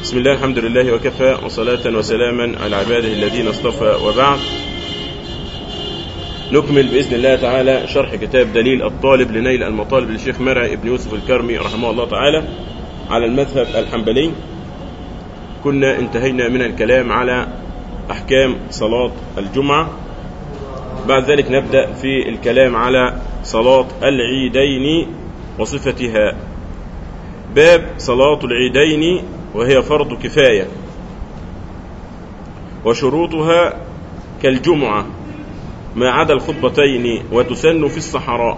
بسم الله الحمد لله وكفى وصلاة وسلاما على عباده الذين اصطفى وبعد نكمل بإذن الله تعالى شرح كتاب دليل الطالب لنيل المطالب للشيخ مرعي ابن يوسف الكرمي رحمه الله تعالى على المذهب الحنبلي كنا انتهينا من الكلام على أحكام صلاة الجمعة بعد ذلك نبدأ في الكلام على صلاة العيدين وصفتها باب صلاة العيدين وهي فرض كفاية وشروطها كالجمعة ما عدا الخطبتين وتسن في الصحراء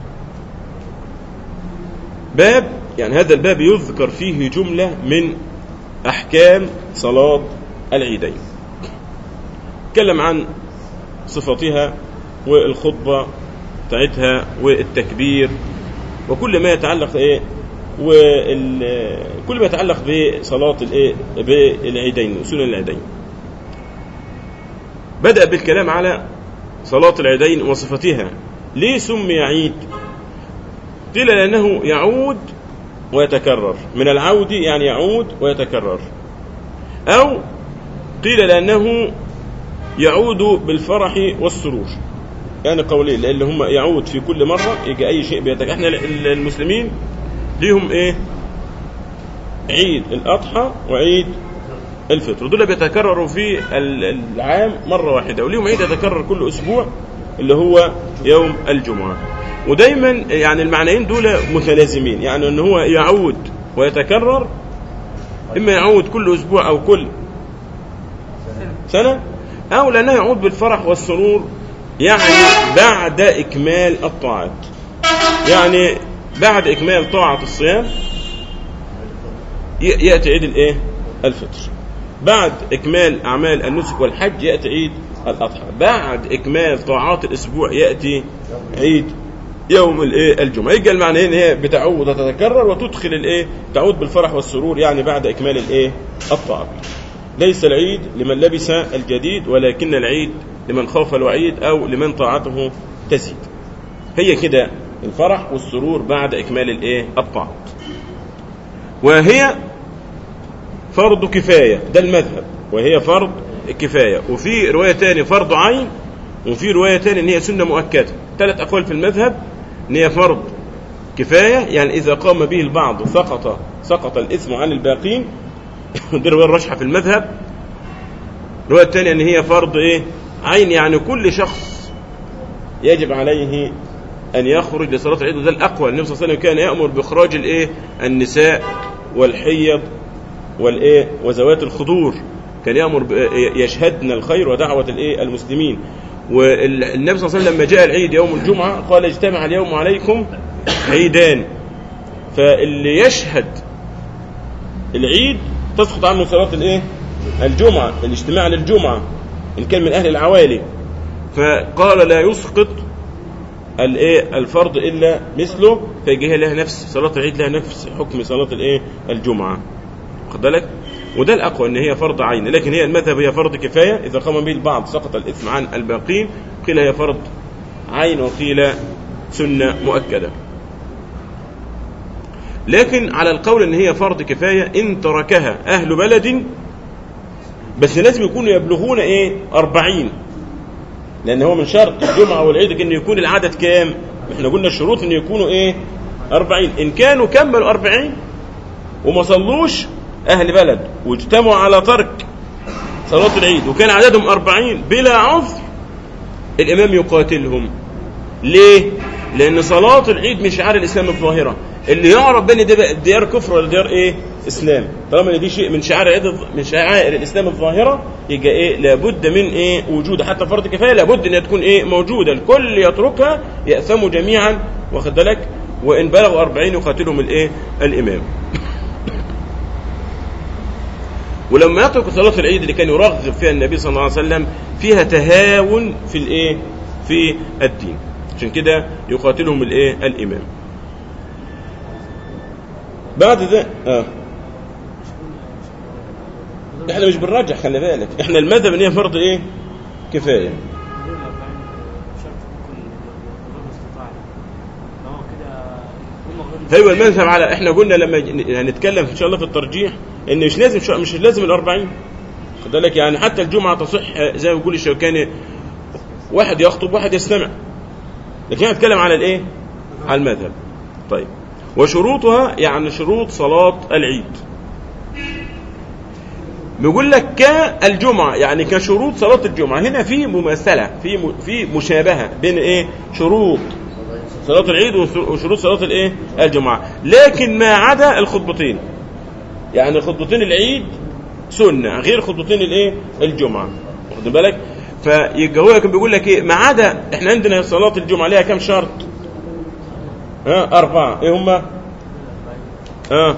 باب يعني هذا الباب يذكر فيه جملة من أحكام صلاة العيدين تكلم عن صفتها والخطبة بتاعتها والتكبير وكل ما يتعلق ايه وكل ما يتعلق بصلاة الايه بالعيدين سنن العيدين بدأ بالكلام على صلاة العيدين وصفتها ليه سمي عيد قيل لأنه يعود ويتكرر من العود يعني يعود ويتكرر أو قيل لأنه يعود بالفرح والسرور يعني قولين لأن هم يعود في كل مرة يجي أي شيء بيتك احنا المسلمين ليهم ايه عيد الأضحى وعيد الفطر دول بيتكرروا في العام مرة واحدة وليهم عيد يتكرر كل أسبوع اللي هو يوم الجمعة ودايما يعني المعنيين دول متلازمين يعني ان هو يعود ويتكرر اما يعود كل اسبوع او كل سنة او لانه يعود بالفرح والسرور يعني بعد اكمال الطاعات يعني بعد اكمال طاعة الصيام يأتي عيد الايه الفطر بعد اكمال اعمال النسك والحج يأتي عيد الاضحى بعد اكمال طاعات الاسبوع يأتي عيد يوم الايه الجمعه يبقى المعنى ان هي بتعود وتتكرر وتدخل الايه تعود بالفرح والسرور يعني بعد اكمال الايه الطاعات ليس العيد لمن لبس الجديد ولكن العيد لمن خاف الوعيد او لمن طاعته تزيد هي كده الفرح والسرور بعد اكمال الايه الطاعات وهي فرض كفايه ده المذهب وهي فرض كفايه وفي روايه ثانيه فرض عين وفي روايه ثانيه ان هي سنه مؤكده ثلاث اقوال في المذهب ان هي فرض كفايه يعني اذا قام به البعض سقط سقط الاثم عن الباقين دي الروايه الراجحه في المذهب الروايه الثانيه ان هي فرض ايه عين يعني كل شخص يجب عليه ان يخرج لصلاه العيد وده الاقوى النبي صلى الله عليه وسلم كان يامر باخراج الايه النساء والحيض والايه وذوات الخدور كان يامر يشهدن الخير ودعوه الايه المسلمين والنبي صلى الله عليه وسلم لما جاء العيد يوم الجمعة قال اجتمع اليوم عليكم عيدان فاللي يشهد العيد تسقط عنه صلاة الايه الجمعة الاجتماع للجمعة إن كان من أهل العوالي فقال لا يسقط الايه الفرض إلا مثله فيجيها لها نفس صلاة العيد لها نفس حكم صلاة الايه الجمعة واخد بالك وده الأقوى أن هي فرض عين لكن هي المذهب هي فرض كفاية إذا قام به البعض سقط الإثم عن الباقين قيل هي فرض عين وقيل سنة مؤكدة لكن على القول أن هي فرض كفاية إن تركها أهل بلد بس لازم يكونوا يبلغون إيه أربعين لأن هو من شرط الجمعة والعيد أن يكون العدد كام احنا قلنا الشروط أن يكونوا إيه أربعين إن كانوا كملوا أربعين وما صلوش أهل بلد واجتمعوا على ترك صلاة العيد وكان عددهم أربعين بلا عذر الإمام يقاتلهم ليه؟ لأن صلاة العيد من شعائر الإسلام الظاهرة اللي يعرف بين ديار كفر ولا ديار إيه؟ إسلام طالما دي شيء من شعائر العيد من شعائر الإسلام الظاهرة يبقى إيه؟ لابد من إيه؟ وجود حتى فرض كفاية لابد إنها تكون إيه؟ موجودة الكل يتركها يأثموا جميعا واخد بالك؟ وإن بلغوا أربعين يقاتلهم الإيه؟ الإمام ولما يترك صلاة العيد اللي كان يرغب فيها النبي صلى الله عليه وسلم فيها تهاون في الايه في الدين عشان كده يقاتلهم الايه الامام بعد ذا اه احنا مش بنراجع خلي بالك احنا المذهب ان هي فرض ايه كفايه هو المذهب على احنا قلنا لما ج- نتكلم ان شاء الله في الترجيح ان مش لازم شو- مش لازم الأربعين خد بالك يعني حتى الجمعة تصح زي ما بيقول الشوكاني واحد يخطب واحد يستمع لكن احنا نتكلم على الايه على المذهب طيب وشروطها يعني شروط صلاة العيد بيقول لك كالجمعة يعني كشروط صلاة الجمعة هنا في مماثلة في م- في مشابهة بين ايه شروط صلاة العيد وشروط صلاة الايه الجمعة لكن ما عدا الخطبتين يعني خطبتين العيد سنة غير خطبتين الايه الجمعة واخد بالك فيبقى هو كان بيقول لك ايه ما عدا احنا عندنا صلاة الجمعة ليها كم شرط ها أربعة ايه هما ها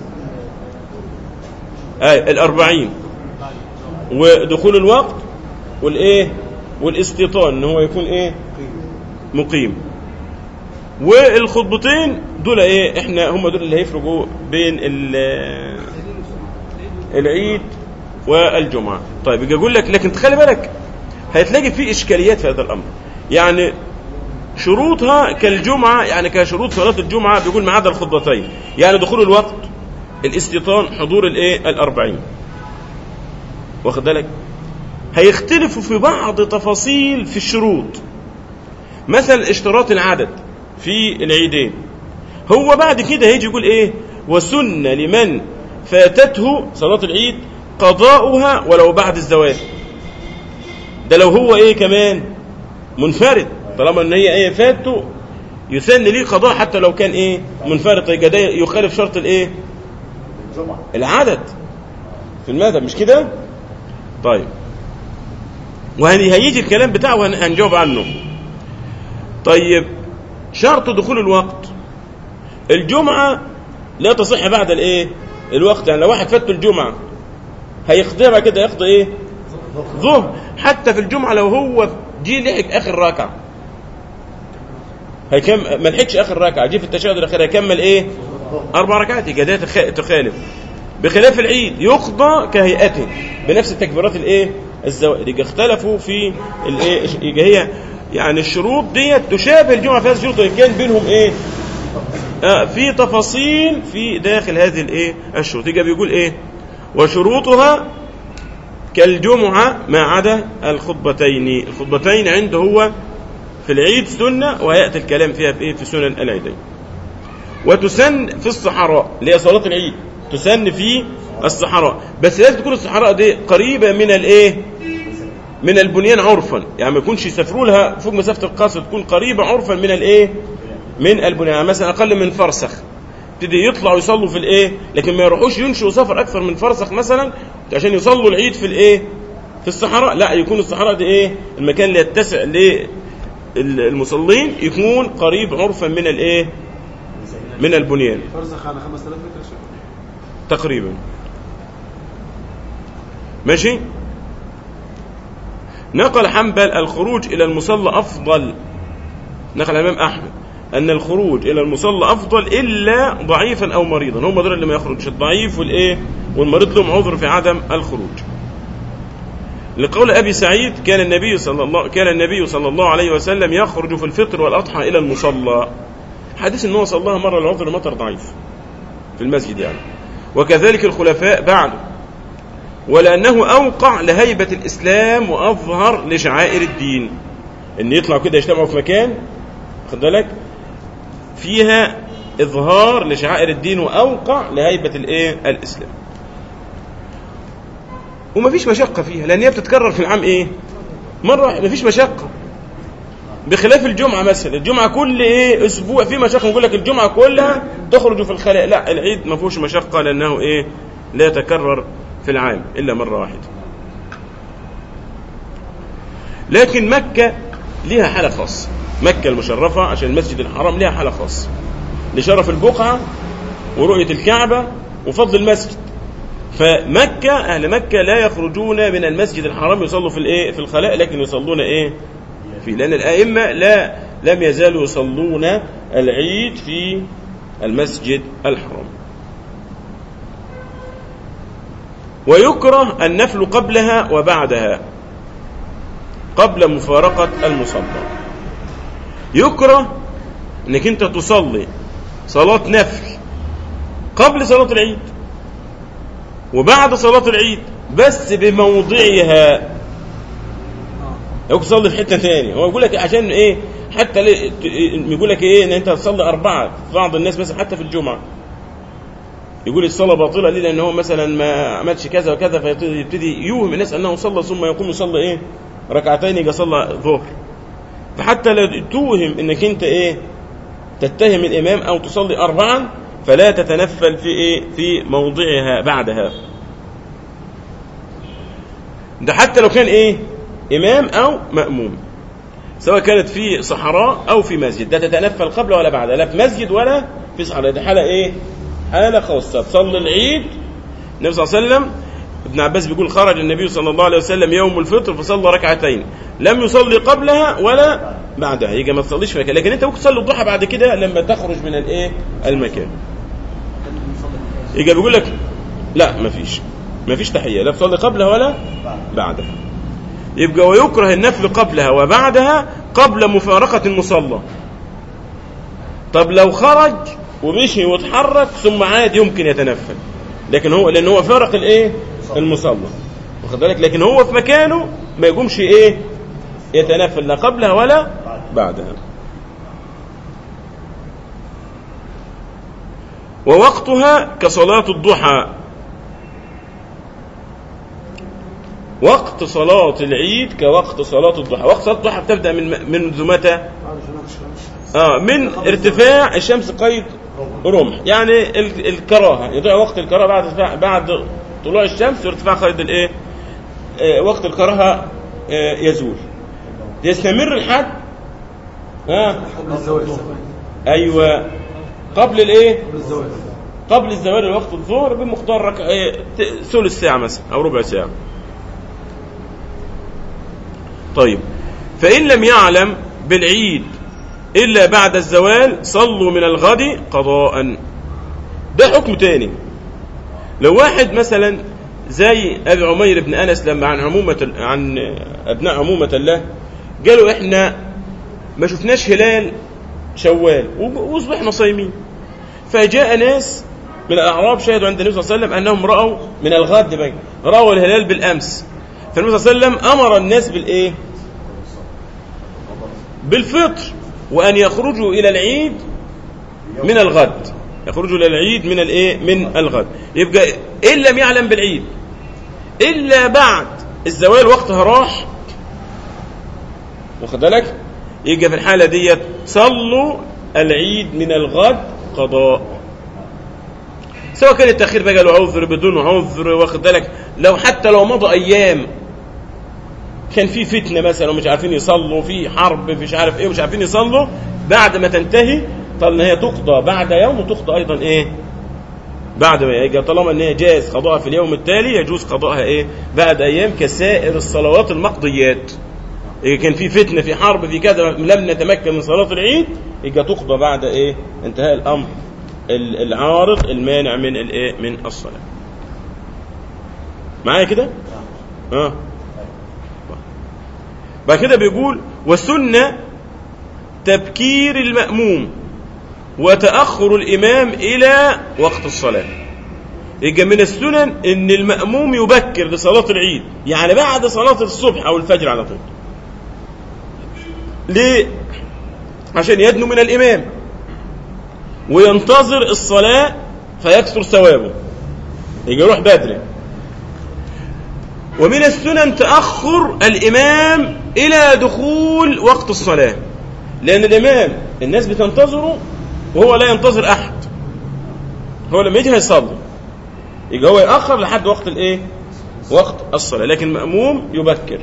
اي الأربعين ودخول الوقت والايه والاستيطان ان هو يكون ايه مقيم والخطبتين دول ايه احنا هم دول اللي هيفرقوا بين ال- العيد والجمعة طيب يجي اقول لك لكن تخلي بالك هتلاقي في اشكاليات في هذا الامر يعني شروطها كالجمعة يعني كشروط صلاة الجمعة بيقول ما عدا الخطبتين يعني دخول الوقت الاستيطان حضور الايه الأربعين واخد بالك هيختلفوا في بعض تفاصيل في الشروط مثلا اشتراط العدد في العيدين هو بعد كده هيجي يقول ايه وسن لمن فاتته صلاة العيد قضاؤها ولو بعد الزواج ده لو هو ايه كمان منفرد طالما ان هي ايه فاته يسن ليه قضاء حتى لو كان ايه منفرد طيب ده يخالف شرط الايه الجمعة العدد في المذهب مش كده طيب وهيجي الكلام بتاعه وهنجاوب عنه طيب شرط دخول الوقت الجمعة لا تصح بعد الايه الوقت يعني لو واحد فات الجمعة هيقضيها بعد كده يقضي ايه ظهر حتى في الجمعة لو هو جه لحق اخر ركعة هيكم ما لحقش اخر ركعة جه في التشهد الاخير هيكمل ايه اربع ركعات يبقى ده تخ- تخالف بخلاف العيد يقضى كهيئته بنفس التكبيرات الايه الزوائد يبقى اختلفوا في الايه يبقى هي يعني الشروط ديت تشابه الجمعه في هذه الشروط وإن كان بينهم ايه آه في تفاصيل في داخل هذه الايه الشروط يبقى بيقول ايه وشروطها كالجمعه ما عدا الخطبتين الخطبتين عنده هو في العيد سنه وياتي الكلام فيها في ايه في سنن العيدين وتسن في الصحراء اللي هي صلاة العيد تسن في الصحراء بس لازم تكون الصحراء دي قريبة من الايه من البنيان عرفا يعني ما يكونش يسافروا لها فوق مسافة القصر تكون قريبة عرفا من الايه من البنيان يعني مثلا اقل من فرسخ يبتدي يطلعوا يصلوا في الايه لكن ما يروحوش ينشوا سفر اكثر من فرسخ مثلا عشان يصلوا العيد في الايه في الصحراء لا يكون الصحراء دي ايه المكان اللي يتسع للمصلين يكون قريب عرفا من الايه من البنيان فرزخ على 5000 متر شيء تقريبا ماشي نقل حنبل الخروج إلى المصلى أفضل نقل الإمام أحمد أن الخروج إلى المصلى أفضل إلا ضعيفا أو مريضا هم دول اللي ما يخرجش الضعيف والإيه والمريض لهم عذر في عدم الخروج لقول أبي سعيد كان النبي صلى الله كان النبي صلى الله عليه وسلم يخرج في الفطر والأضحى إلى المصلى حديث أنه صلى الله مرة العذر مطر ضعيف في المسجد يعني وكذلك الخلفاء بعد ولأنه أوقع لهيبة الإسلام وأظهر لشعائر الدين إن يطلعوا كده يجتمعوا في مكان خد بالك فيها إظهار لشعائر الدين وأوقع لهيبة الإيه الإسلام ومفيش مشقة فيها لأن هي بتتكرر في العام إيه مرة واحدة مفيش مشقة بخلاف الجمعة مثلا الجمعة كل ايه اسبوع في مشقة نقول لك الجمعة كلها تخرج في الخلاء لا العيد ما فيهوش مشقة لانه ايه لا يتكرر في العام الا مرة واحدة لكن مكة لها حالة خاصة مكة المشرفة عشان المسجد الحرام لها حالة خاصة لشرف البقعة ورؤية الكعبة وفضل المسجد فمكة أهل مكة لا يخرجون من المسجد الحرام يصلوا في الإيه في الخلاء لكن يصلون إيه فيه لأن الأئمة لا لم يزالوا يصلون العيد في المسجد الحرام ويكره النفل قبلها وبعدها قبل مفارقة المصلى يكره انك انت تصلي صلاة نفل قبل صلاة العيد وبعد صلاة العيد بس بموضعها يقول تصلي في حتة ثانية هو يقول لك عشان ايه حتى ليه- ت- يقول لك ايه ان انت تصلي اربعة بعض الناس مثلا حتى في الجمعة يقول الصلاة باطلة ليه لان هو مثلا ما عملش كذا وكذا فيبتدي يوهم الناس انه صلى ثم يقوم يصلي ايه ركعتين يجي صلى ظهر فحتى لا توهم انك انت ايه تتهم الامام او تصلي اربعا فلا تتنفل في ايه في موضعها بعدها ده حتى لو كان ايه امام او ماموم سواء كانت في صحراء او في مسجد ده تتنفل قبل ولا بعد لا في مسجد ولا في صحراء دي حاله ايه حاله خاصه تصلي العيد النبي صلى الله عليه وسلم ابن عباس بيقول خرج النبي صلى الله عليه وسلم يوم الفطر فصلى ركعتين لم يصلي قبلها ولا بعدها يجي ما تصليش في مكان لكن انت ممكن تصلي الضحى بعد كده لما تخرج من الايه المكان يجي بيقول لك لا مفيش مفيش تحيه لا تصلي قبلها ولا بعدها يبقى ويكره النفل قبلها وبعدها قبل مفارقة المصلى طب لو خرج ومشي واتحرك ثم عاد يمكن يتنفل لكن هو لان هو فارق الايه المصلى واخد بالك لكن هو في مكانه ما يقومش ايه يتنفل لا قبلها ولا بعدها ووقتها كصلاة الضحى وقت صلاة العيد كوقت صلاة الضحى وقت صلاة الضحى بتبدأ من منذ متى آه من ارتفاع الشمس قيد رمح يعني ال- الكراهة يضيع وقت الكراهة بعد ارتفاع- بعد طلوع الشمس وارتفاع قيد الايه آه وقت الكراهة آه يزول يستمر لحد ها قبل الزواج ايوه قبل الايه قبل الزواج قبل الزوال وقت الظهر بمقدار رك... إيه، ت- ثلث ساعة مثلا أو ربع ساعة طيب فإن لم يعلم بالعيد إلا بعد الزوال صلوا من الغد قضاء ده حكم تاني لو واحد مثلا زي أبي عمير بن أنس لما عن عمومة عن أبناء عمومة الله قالوا إحنا ما شفناش هلال شوال وب- وأصبحنا صايمين فجاء ناس من الأعراب شهدوا عند النبي صلى الله عليه وسلم أنهم رأوا من الغد بقى رأوا الهلال بالأمس فالنبي صلى الله عليه وسلم أمر الناس بالإيه بالفطر وأن يخرجوا إلى العيد من الغد يخرجوا إلى العيد من الإيه من الغد يبقى إن لم يعلم بالعيد إلا بعد الزوال وقتها راح واخد بالك يبقى في الحالة ديت صلوا العيد من الغد قضاء سواء كان التأخير بقى له عذر بدون عذر واخد بالك لو حتى لو مضى أيام كان في فتنة مثلا ومش عارفين يصلوا في حرب مش عارف ايه ومش عارفين يصلوا بعد ما تنتهي طب ان هي تقضى بعد يوم وتقضى ايضا ايه بعد ما يجي طالما ان هي جاز قضاءها في اليوم التالي يجوز قضاءها ايه بعد ايام كسائر الصلوات المقضيات إذا كان في فتنة في حرب في كذا لم نتمكن من صلاة العيد يبقى تقضى بعد ايه انتهاء الامر ال- العارض المانع من الايه من الصلاة معايا كده اه بعد كده بيقول والسنة تبكير المأموم وتأخر الإمام إلى وقت الصلاة يبقى من السنن إن المأموم يبكر لصلاة العيد يعني بعد صلاة الصبح أو الفجر على طول ليه؟ عشان يدنو من الإمام وينتظر الصلاة فيكثر ثوابه يجي يروح بدري ومن السنن تأخر الإمام إلى دخول وقت الصلاة لأن الإمام الناس بتنتظره وهو لا ينتظر أحد هو لما يجي هيصلي يجي هو يأخر لحد وقت الإيه؟ وقت الصلاة لكن المأموم يبكر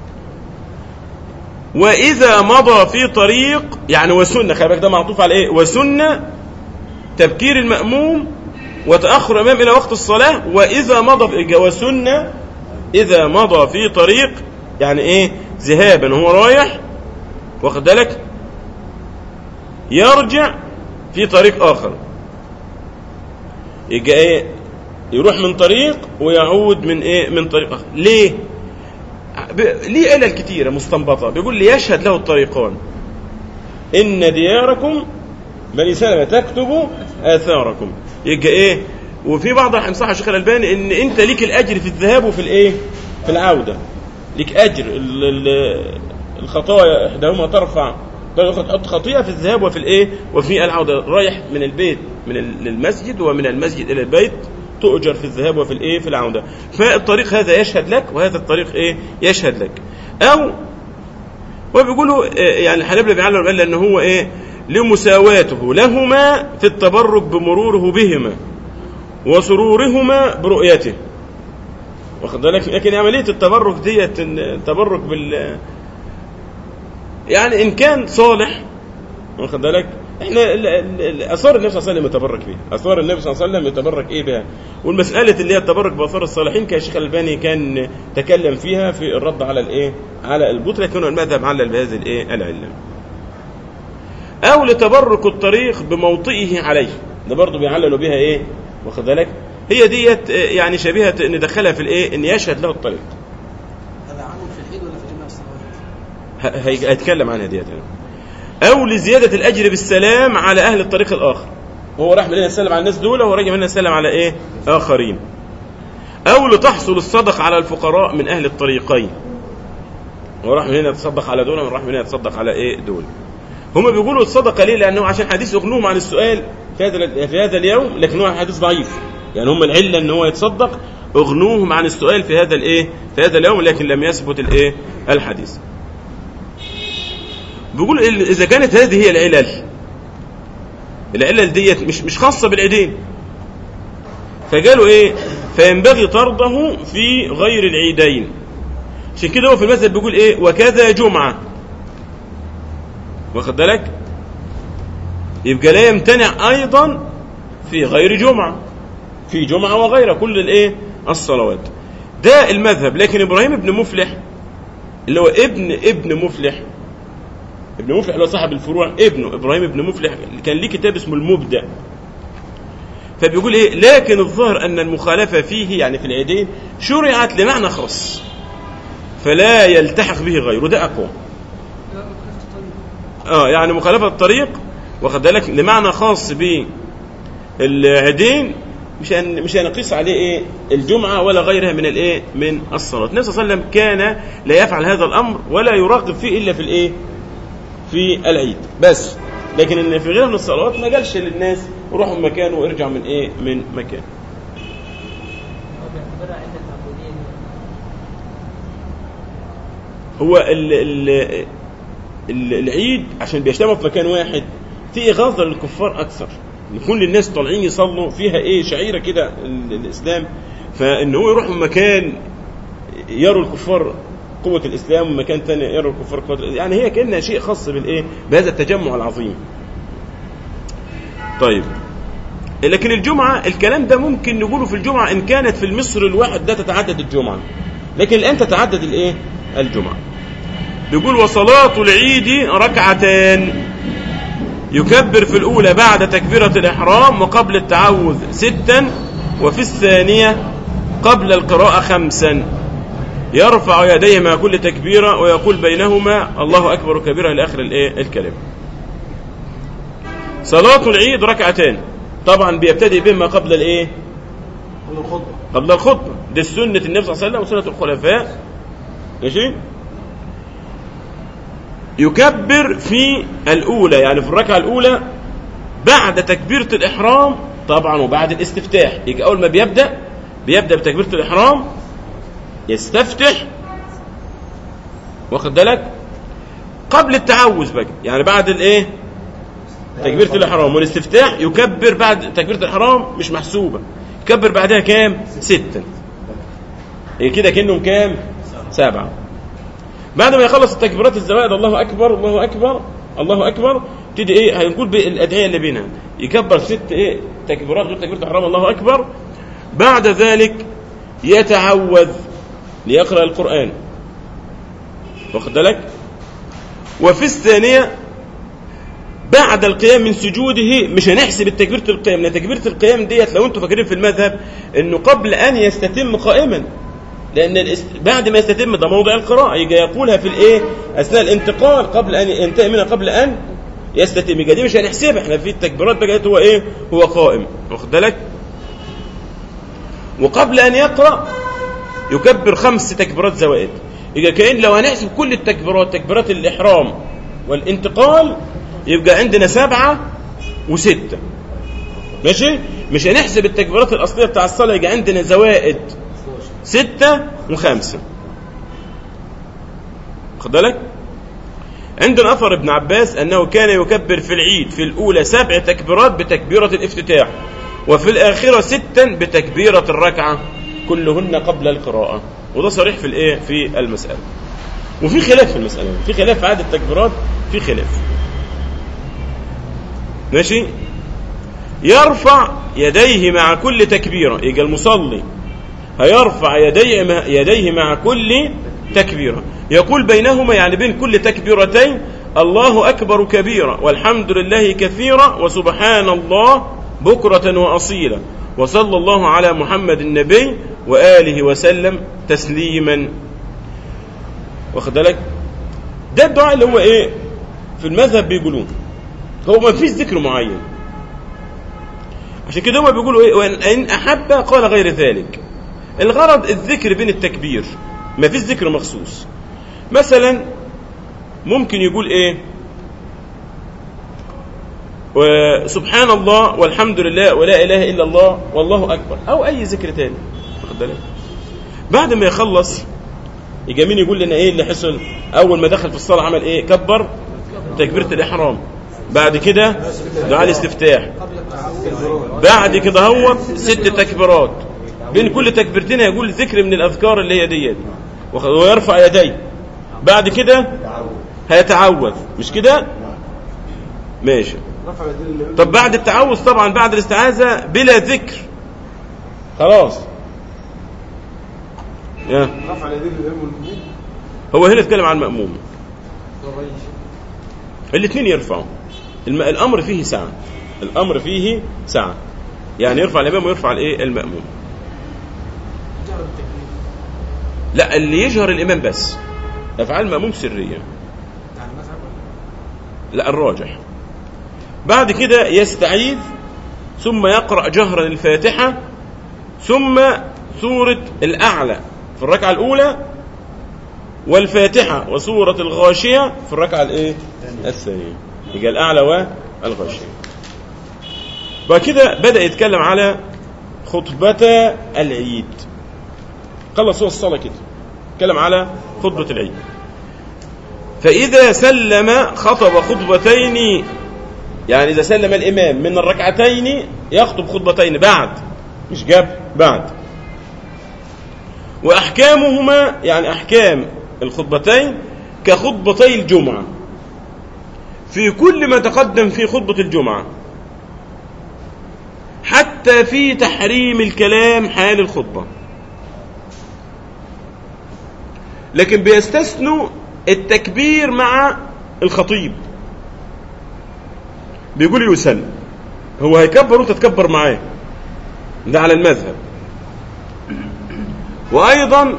وإذا مضى في طريق يعني وسنة خلي بالك ده معطوف على إيه؟ وسنة تبكير المأموم وتأخر الإمام إلى وقت الصلاة وإذا مضى في وسنة إذا مضى في طريق يعني إيه ذهابا وهو رايح واخد بالك يرجع في طريق آخر يبقى إيه يروح من طريق ويعود من إيه من طريق آخر ليه ب... ليه علل كتيرة مستنبطة بيقول لي يشهد له الطريقان إن دياركم بني سلمة تكتب آثاركم يبقى إيه وفي بعض صح الشيخ الألباني إن أنت ليك الأجر في الذهاب وفي الإيه في العودة ليك أجر ال- ال- الخطايا إحداهما ترفع تحط خطيئة في الذهاب وفي الإيه وفي العودة رايح من البيت من ال- المسجد ومن المسجد إلى البيت تؤجر في الذهاب وفي الإيه في العودة فالطريق هذا يشهد لك وهذا الطريق إيه يشهد لك أو وبيقولوا آه، يعني الحنابلة بيعلموا قال ان هو ايه لمساواته لهما في التبرك بمروره بهما وسرورهما برؤيته واخد بالك لكن عمليه التبرك ديت إن التبرك بال يعني ان كان صالح واخد بالك احنا ال- ال- ال- اثار النبي صلى الله عليه وسلم يتبرك بيها اثار النبي صلى الله عليه وسلم يتبرك ايه بها والمساله اللي هي التبرك باثار الصالحين كان الشيخ الالباني كان تكلم فيها في الرد على الايه على البوت لكن المذهب علل بهذه الايه العله او لتبرك الطريق بموطئه عليه ده برضه بيعللوا بها ايه واخد بالك هي ديت آه، يعني شبيهه ندخلها في الايه ان يشهد له الطريق هذا عام في العيد ولا في جميع الصلوات؟ ه- هي- هيتكلم عنها ديت يعني. او لزياده الاجر بالسلام على اهل الطريق الاخر هو راح من هنا يسلم على الناس دول وهو راجع من هنا يسلم على ايه اخرين او لتحصل الصدقه على الفقراء من اهل الطريقين هو راح من هنا يتصدق على دول وراح من هنا يتصدق على ايه دول هم بيقولوا الصدقه ليه لانه عشان حديث يغنوهم عن السؤال في هذا في هذا اليوم لكن هو حديث ضعيف يعني هم العله ان هو يتصدق اغنوهم عن السؤال في هذا الايه في هذا اليوم لكن لم يثبت الايه الحديث بيقول ال- اذا كانت هذه هي العلل العلل ديت مش مش خاصه بالعيدين فقالوا ايه فينبغي طرده في غير العيدين عشان كده هو في المثل بيقول ايه وكذا جمعه واخد بالك يبقى لا يمتنع ايضا في غير جمعه في جمعه وغيرها كل الايه الصلوات ده المذهب لكن ابراهيم بن مفلح اللي هو ابن ابن مفلح ابن مفلح اللي هو صاحب الفروع ابنه ابراهيم ابن مفلح كان ليه كتاب اسمه المبدع فبيقول ايه لكن الظاهر ان المخالفه فيه يعني في العيدين شرعت لمعنى خاص فلا يلتحق به غيره ده اقوى اه يعني مخالفه الطريق واخد بالك لمعنى خاص بالعيدين مش هن مش هنقيس عليه ايه الجمعه ولا غيرها من الايه من الصلاه النبي صلى الله عليه وسلم كان لا يفعل هذا الامر ولا يراقب فيه الا في الايه في العيد بس لكن ان في غيرها من الصلوات ما قالش للناس روحوا من مكان وارجعوا من ايه من مكان وبيعتبرها عدة تعبدين هو ال ال ال العيد عشان بيجتمعوا في مكان واحد في إغاظة للكفار أكثر يكون الناس طالعين يصلوا فيها إيه شعيرة كده ال- الإسلام فإن هو يروح من مكان يروا الكفار قوة الإسلام ومكان ثاني يروا الكفار قوة الإسلام. يعني هي كأنها شيء خاص بالإيه بهذا التجمع العظيم طيب لكن الجمعة الكلام ده ممكن نقوله في الجمعة إن كانت في المصر الواحد ده تتعدد الجمعة لكن الآن تتعدد الإيه الجمعة بيقول وصلاة العيد ركعتان يكبر في الأولى بعد تكبيرة الإحرام وقبل التعوذ ستا وفي الثانية قبل القراءة خمسا يرفع يديه مع كل تكبيرة ويقول بينهما الله أكبر كبيرة إلى آخر الإيه الكلمة صلاة العيد ركعتان طبعا بيبتدئ بما قبل الإيه قبل الخطبة قبل الخطبة دي سنة النبي صلى الله عليه وسلم وسنة الخلفاء ماشي يكبر في الأولى يعني في الركعة الأولى بعد تكبيرة الإحرام طبعا وبعد الاستفتاح يجي أول ما بيبدأ بيبدأ بتكبيرة الإحرام يستفتح واخد بالك قبل التعوذ بقى يعني بعد الايه تكبيرة الإحرام والاستفتاح يكبر بعد تكبيرة الإحرام مش محسوبة يكبر بعدها كام ستة إيه كده كأنهم كام سبعة بعد ما يخلص التكبيرات الزوائد الله أكبر الله أكبر الله أكبر تدي إيه هنقول بالأدعية اللي بينها يكبر ست إيه تكبيرات غير تكبيرة الإحرام الله أكبر بعد ذلك يتعوذ ليقرأ القرآن واخد بالك وفي الثانية بعد القيام من سجوده مش هنحسب التكبيرة القيام لأن تكبيرة القيام ديت لو انتم فاكرين في المذهب انه قبل ان يستتم قائما لان الاست... بعد ما يستتم ده موضع القراءة يجي يقولها في الايه اثناء الانتقال قبل ان ينتهي منها قبل ان يستتم يبقى دي مش هنحسبها احنا في التكبيرات بقى هو ايه هو قائم واخد بالك وقبل ان يقرا يكبر خمس تكبيرات زوائد يبقى كأن لو هنحسب كل التكبيرات تكبيرات الإحرام والانتقال يبقى عندنا سبعة وستة ماشي مش هنحسب التكبيرات الأصلية بتاع الصلاة يبقى عندنا زوائد ستة وخمسة خد بالك عندنا أثر ابن عباس أنه كان يكبر في العيد في الأولى سبع تكبيرات بتكبيرة الافتتاح وفي الآخرة ستا بتكبيرة الركعة كلهن قبل القراءة وده صريح في الايه في المسألة وفي خلاف في المسألة في خلاف في عدد التكبيرات في خلاف ماشي يرفع يديه مع كل تكبيرة يجي المصلي هيرفع يديه مع, يديه مع كل تكبيرة يقول بينهما يعني بين كل تكبيرتين الله أكبر كبيرا والحمد لله كثيرا وسبحان الله بكرة وأصيلا وصلى الله على محمد النبي وآله وسلم تسليما واخد بالك ده الدعاء اللي هو ايه في المذهب بيقولوه هو ما فيش ذكر معين عشان كده هو بيقولوا ايه وان احب قال غير ذلك الغرض الذكر بين التكبير ما فيش ذكر مخصوص مثلا ممكن يقول ايه وسبحان الله والحمد لله ولا اله الا الله والله اكبر او اي ذكر تاني واخد بالك بعد ما يخلص يجي مين يقول لنا ايه اللي حصل اول ما دخل في الصلاه عمل ايه كبر تكبيره الاحرام بعد كده دعاء الاستفتاح بعد كده هو ست تكبيرات بين كل تكبيرتين يقول ذكر من الاذكار اللي هي ديت ويرفع يديه بعد كده هيتعوذ مش كده ماشي طب بعد التعوذ طبعا بعد الاستعاذة بلا ذكر خلاص يا رفع اليدين للامام والمأموم هو هنا اتكلم عن المأموم الاثنين يرفعوا الم... الامر فيه سعة الامر فيه سعة يعني يرفع الامام ويرفع الايه المأموم جرب التكبير لا اللي يجهر الامام بس افعال المأموم سرية يعني مذهب ولا لا الراجح بعد كده يستعيذ ثم يقرأ جهرا الفاتحة ثم سورة الأعلى في الركعة الأولى والفاتحة وسورة الغاشية في الركعة الإيه؟ الثانية يبقى الأعلى والغاشية بعد كده بدأ يتكلم على خطبة العيد خلص هو الصلاة كده اتكلم على خطبة العيد فإذا سلم خطب خطبتين يعني إذا سلم الإمام من الركعتين يخطب خطبتين بعد مش جاب بعد وأحكامهما يعني أحكام الخطبتين كخطبتي الجمعة في كل ما تقدم في خطبة الجمعة حتى في تحريم الكلام حال الخطبة لكن بيستثنوا التكبير مع الخطيب بيقول يسن هو هيكبر وانت تكبر معاه ده على المذهب وايضا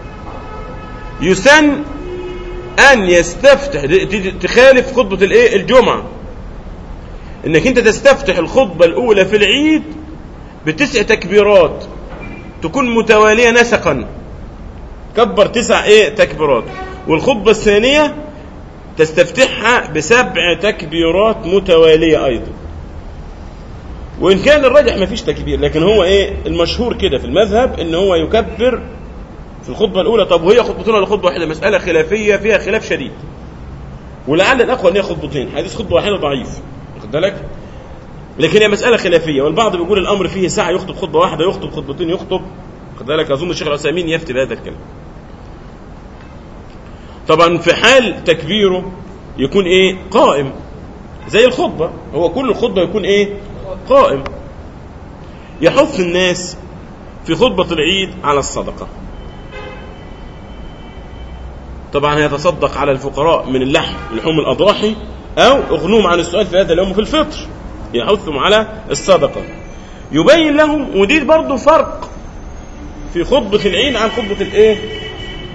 يسن ان يستفتح دي- دي- تخالف خطبه الايه الجمعه انك انت تستفتح الخطبه الاولى في العيد بتسع تكبيرات تكون متواليه نسقا كبر تسع ايه تكبيرات والخطبه الثانيه تستفتحها بسبع تكبيرات متواليه ايضا وان كان الراجح ما فيش تكبير لكن هو ايه المشهور كده في المذهب ان هو يكبر في الخطبه الاولى طب وهي خطبتين ولا خطبه واحده مساله خلافيه فيها خلاف شديد ولعل الاقوى ان هي خطبتين حديث خطبه واحده ضعيف واخد بالك لكن هي مساله خلافيه والبعض بيقول الامر فيه ساعه يخطب خطبه واحده يخطب خطبتين يخطب واخد بالك اظن الشيخ العثيمين يفتي بهذا الكلام طبعا في حال تكبيره يكون ايه قائم زي الخطبه هو كل الخطبه يكون ايه قائم يحث الناس في خطبه العيد على الصدقه طبعا هيتصدق على الفقراء من اللحم لحوم الاضاحي او اغنوهم عن السؤال في هذا اليوم في الفطر يحثهم على الصدقه يبين لهم ودي برضه فرق في خطبه العيد عن خطبه الايه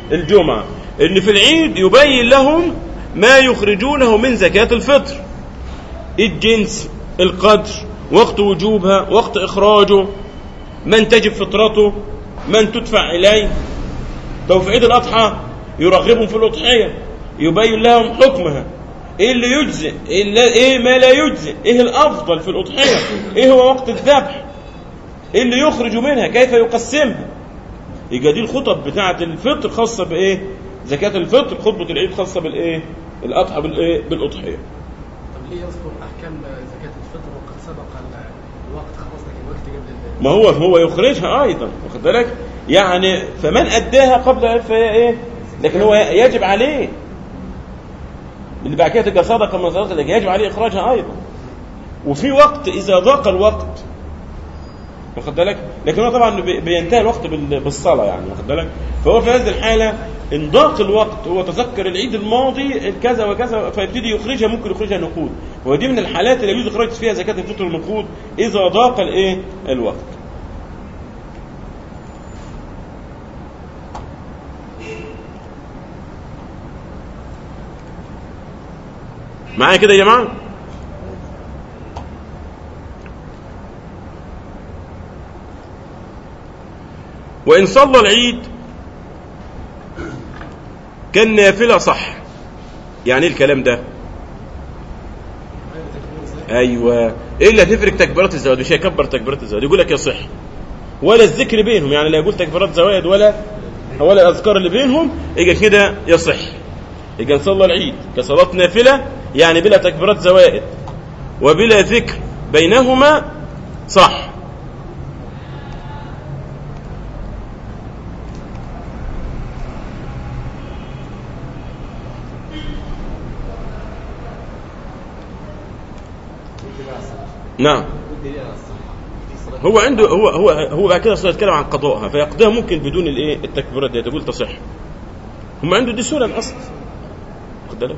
الجمعه ان في العيد يبين لهم ما يخرجونه من زكاه الفطر الجنس القدر وقت وجوبها وقت إخراجه من تجب فطرته من تدفع إليه طب في عيد الأضحى يرغبهم في الأضحية يبين لهم حكمها ايه اللي يجزئ ايه, اللي إيه ما لا يجزئ ايه الافضل في الاضحيه ايه هو وقت الذبح ايه اللي يخرج منها كيف يقسمها يبقى دي الخطب بتاعه الفطر خاصه بايه زكاه الفطر خطبه العيد خاصه بالايه الاضحى بالايه بالاضحيه طب ليه يذكر احكام زكاه الفطر وقد سبق ال- الوقت خلاص لكن الوقت قبل ال- ما هو هو يخرجها ايضا واخد بالك يعني فمن اداها قبل فهي ايه لكن هو يجب عليه اللي بعد كده تبقى صدقه من صدقه لكن يجب عليه اخراجها ايضا وفي وقت اذا ضاق الوقت واخد بالك لكن هو طبعا بي- بينتهي الوقت بال- بالصلاه يعني واخد بالك فهو في هذه الحاله ان ضاق الوقت هو تذكر العيد الماضي كذا وكذا فيبتدي يخرجها ممكن يخرجها نقود ودي من الحالات اللي يجوز اخراج فيها زكاه الفطر النقود اذا ضاق الايه الوقت معايا كده يا جماعه وإن صلى العيد كان نافلة صح يعني ايه الكلام ده غير تكبير ازاي؟ ايوه ايه اللي هتفرق تكبيرات الزواج مش هيكبر تكبيرات الزواج يقول لك يصح ولا الذكر بينهم يعني لا يقول تكبيرات زواج ولا ولا الاذكار اللي بينهم يجي كده يصح يجي نصلى العيد كصلاه نافله يعني بلا تكبيرات زوائد وبلا ذكر بينهما صح نعم هو عنده هو هو هو بعد كده يتكلم عن قضائها فيقضيها ممكن بدون الايه التكبيرات دي تقول تصح هم عنده دي سنن اصلا واخد بالك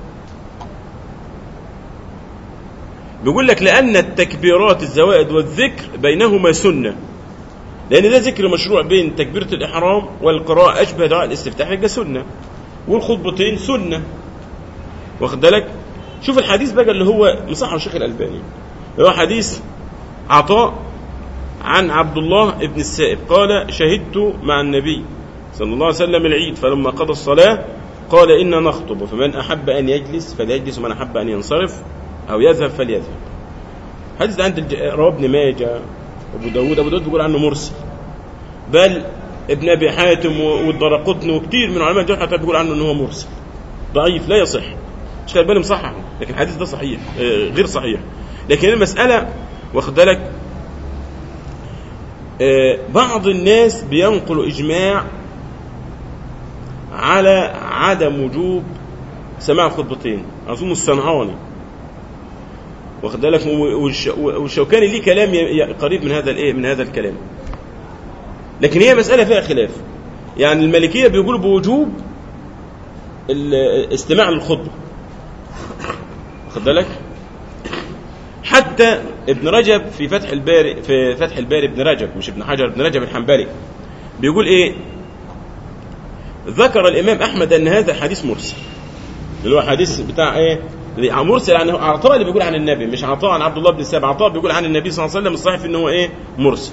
بيقول لك لان التكبيرات الزوائد والذكر بينهما سنه لان ده ذكر مشروع بين تكبيره الاحرام والقراءه اشبه دعاء الاستفتاح يبقى سنه والخطبتين سنه واخد بالك شوف الحديث بقى اللي هو مصحح الشيخ الالباني اللي هو حديث عطاء عن عبد الله بن السائب قال شهدت مع النبي صلى الله عليه وسلم العيد فلما قضى الصلاة قال إنا نخطب فمن أحب أن يجلس فليجلس ومن أحب أن ينصرف أو يذهب فليذهب حديث ده عند الج- رواه ابن ماجه أبو داود أبو داود بيقول عنه مرسل بل ابن أبي حاتم و- والدرقطني وكتير من علماء الجرح حتى بيقول عنه إن هو مرسل ضعيف لا يصح مش الباني مصححه لكن الحديث ده صحيح آه، غير صحيح لكن المسألة واخد بالك آه، بعض الناس بينقلوا إجماع على عدم وجوب سماع الخطبتين أظن الصنعاني واخد بالك والش- والشوكاني ليه كلام ي- ي- قريب من هذا الايه من هذا الكلام لكن هي مسألة فيها خلاف يعني المالكية بيقولوا بوجوب ال- استماع للخطبة واخد بالك حتى ابن رجب في فتح الباري في فتح الباري ابن رجب مش ابن حجر ابن رجب الحنبلي بيقول ايه ذكر الامام احمد ان هذا حديث مرسل اللي هو حديث بتاع ايه اللي مرسل عن عطاء اللي بيقول عن النبي مش عطاء عن عبد الله بن السبع عطاء بيقول عن النبي صلى الله عليه وسلم الصحيح ان هو ايه مرسل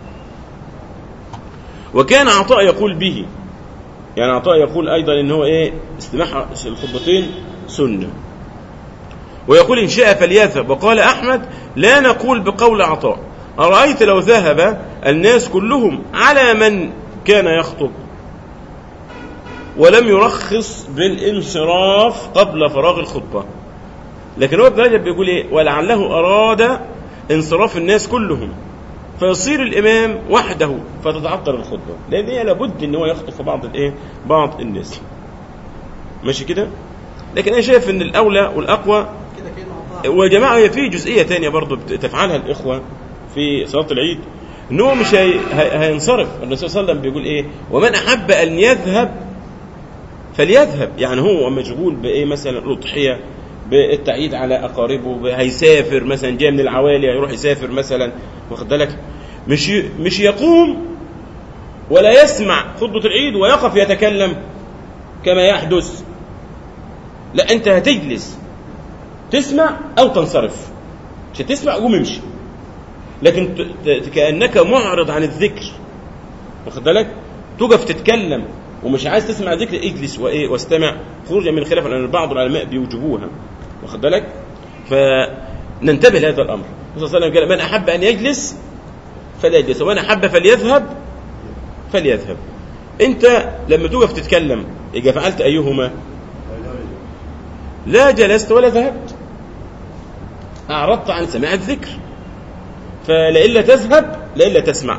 وكان عطاء يقول به يعني عطاء يقول ايضا ان هو ايه استماع الخطبتين سنه ويقول إن شاء فليذهب وقال أحمد لا نقول بقول عطاء أرأيت لو ذهب الناس كلهم على من كان يخطب ولم يرخص بالانصراف قبل فراغ الخطبة لكن هو ابن رجب بيقول إيه ولعله أراد انصراف الناس كلهم فيصير الإمام وحده فتتعطل الخطبة لأن هي لابد إن هو يخطب في بعض الإيه بعض الناس ماشي كده لكن أنا شايف إن الأولى والأقوى كده كأنه عطاء ويا جماعه هي في جزئيه تانية برضو بت- تفعلها الاخوه في صلاه العيد ان هو مش هي... هي... هينصرف الرسول صلى الله عليه وسلم بيقول ايه ومن احب ان يذهب فليذهب يعني هو مشغول بايه مثلا الاضحيه بالتعيد على اقاربه ب- هيسافر مثلا جاي من العوالي هيروح يسافر مثلا واخد بالك مش ي... مش يقوم ولا يسمع خطبه العيد ويقف يتكلم كما يحدث لا انت هتجلس تسمع او تنصرف مش هتسمع قوم امشي لكن ت- ت- كانك معرض عن الذكر واخد بالك تقف تتكلم ومش عايز تسمع ذكر اجلس وايه واستمع خروجا من الخلاف لان بعض العلماء بيوجبوها واخد بالك فننتبه لهذا الامر الرسول صلى الله عليه وسلم قال من احب ان يجلس فليجلس ومن احب فليذهب فليذهب انت لما تقف تتكلم اذا فعلت ايهما لا جلست ولا ذهبت اعرضت عن سماع الذكر فلئلا تذهب لئلا تسمع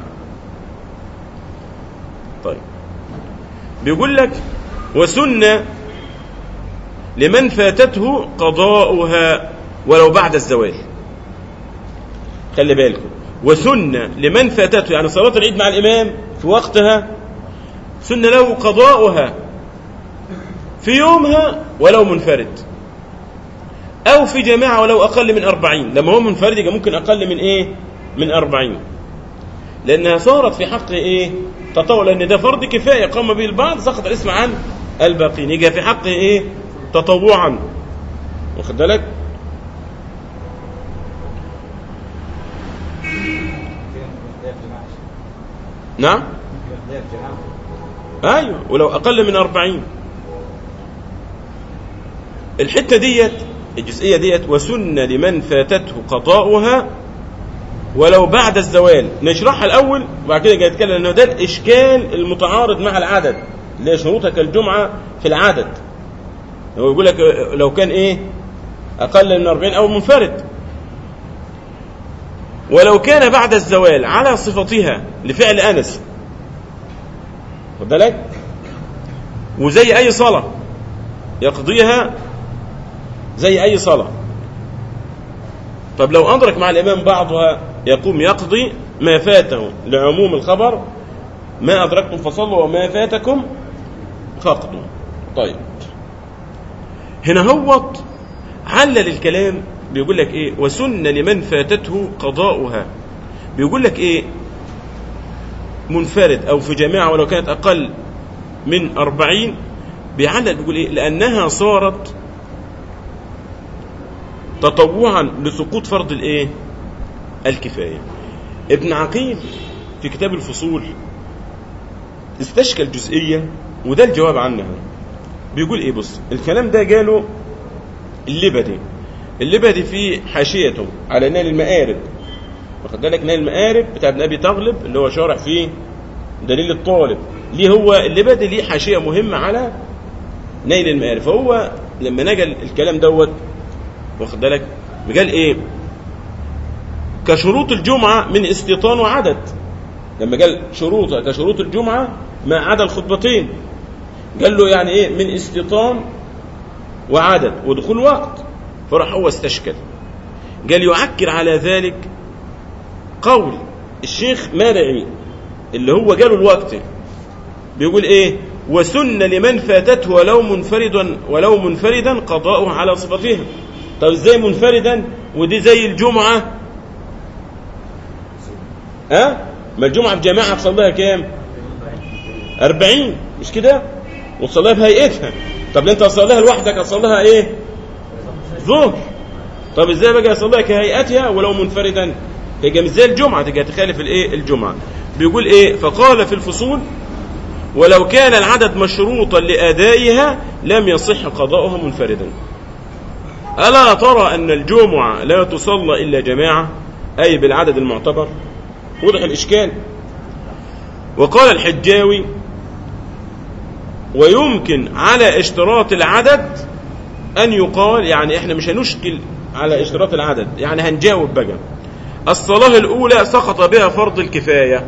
طيب بيقول لك وسنة لمن فاتته قضاؤها ولو بعد الزوال خلي بالكم وسنة لمن فاتته يعني صلاة العيد مع الإمام في وقتها سنة له قضاؤها في يومها ولو منفرد أو في جماعة ولو أقل من أربعين لما هو منفرد يبقى ممكن أقل من إيه من أربعين لأنها صارت في حق إيه تطوع لأن ده فرض كفاية قام به البعض سقط الاسم عن الباقين يجي في حقه إيه تطوعا واخد بالك نعم ايوه ولو اقل من أربعين الحته ديت الجزئيه ديت وسن لمن فاتته قضاؤها ولو بعد الزوال نشرحها الاول وبعد كده جاي نتكلم انه ده الاشكال المتعارض مع العدد اللي هي شروطها كالجمعه في العدد هو يقول لك لو كان ايه اقل من 40 او منفرد ولو كان بعد الزوال على صفتها لفعل انس خد بالك وزي اي صلاه يقضيها زي اي صلاه طب لو ادرك مع الامام بعضها يقوم يقضي ما فاته لعموم الخبر ما ادركتم فصلوا وما فاتكم فاقضوا طيب هنا هوت علل الكلام بيقول لك ايه وسن لمن فاتته قضاؤها بيقول لك ايه منفرد او في جماعه ولو كانت اقل من أربعين بيعلل بيقول ايه لانها صارت تطوعا لسقوط فرض الايه الكفايه ابن عقيل في كتاب الفصول استشكل جزئيه وده الجواب عنها بيقول ايه بص الكلام ده جاله اللبدي اللبدي في حاشيته على نيل المآرب واخد بالك نيل المآرب بتاع ابن ابي تغلب اللي هو شارح فيه دليل الطالب ليه هو اللبدي ليه حاشيه مهمه على نيل المآرب فهو لما نجل الكلام دوت واخد بالك قال ايه كشروط الجمعه من استيطان وعدد لما قال شروطها كشروط الجمعه ما عدا الخطبتين قال له يعني ايه من استيطان وعدد ودخول وقت فراح هو استشكل قال يعكر على ذلك قول الشيخ مارعي اللي هو قاله الوقت بيقول ايه وسن لمن فاتته ولو منفردا ولو منفردا قضاؤه على صفتها طب ازاي منفردا ودي زي الجمعه ها أه؟ ما الجمعه بجماعه تصليها كام 40 مش كده وتصليها بهيئتها طب انت تصليها لوحدك هتصليها ايه ظهر طب ازاي بقى اصليها كهيئتها ولو منفردا تبقى مش زي الجمعه تبقى تخالف الايه الجمعه بيقول ايه فقال في الفصول ولو كان العدد مشروطا لادائها لم يصح قضاؤها منفردا الا ترى ان الجمعه لا تصلى الا جماعه اي بالعدد المعتبر وضح الاشكال وقال الحجاوي ويمكن على اشتراط العدد أن يقال يعني إحنا مش هنشكل على اشتراط العدد يعني هنجاوب بقى الصلاة الأولى سقط بها فرض الكفاية